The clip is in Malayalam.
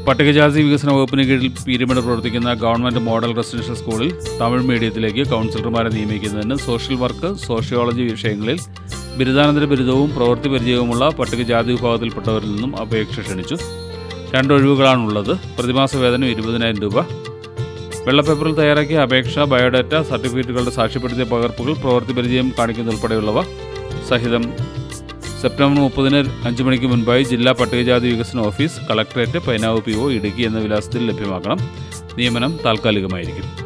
പട്ടികജാതി വികസന വകുപ്പിന് കീഴിൽ പീരുമേട് പ്രവർത്തിക്കുന്ന ഗവൺമെന്റ് മോഡൽ റെസിഡൻഷ്യൽ സ്കൂളിൽ തമിഴ് മീഡിയത്തിലേക്ക് കൗൺസിലർമാരെ നിയമിക്കുന്നതിന് സോഷ്യൽ വർക്ക് സോഷ്യോളജി വിഷയങ്ങളിൽ ബിരുദാനന്തര ബിരുദവും പ്രവൃത്തി പരിചയവുമുള്ള പട്ടികജാതി വിഭാഗത്തിൽപ്പെട്ടവരിൽ നിന്നും അപേക്ഷ ക്ഷണിച്ചു രണ്ട് ഒഴിവുകളാണുള്ളത് പ്രതിമാസ വേതനം ഇരുപതിനായിരം രൂപ വെള്ളപ്പേപ്പറിൽ തയ്യാറാക്കിയ അപേക്ഷ ബയോഡാറ്റ സർട്ടിഫിക്കറ്റുകളുടെ സാക്ഷ്യപ്പെടുത്തിയ പകർപ്പുകൾ പ്രവൃത്തി പരിചയം കാണിക്കുന്നതുൾപ്പെടെയുള്ളവ സഹിതം സെപ്റ്റംബർ മുപ്പതിന് അഞ്ച് മണിക്ക് മുൻപായി ജില്ലാ പട്ടികജാതി വികസന office collectorate Painavu P O Idukki എന്ന വിലാസത്തിൽ ലഭ്യമാക്കണം നിയമനം താൽക്കാലികമായിരിക്കും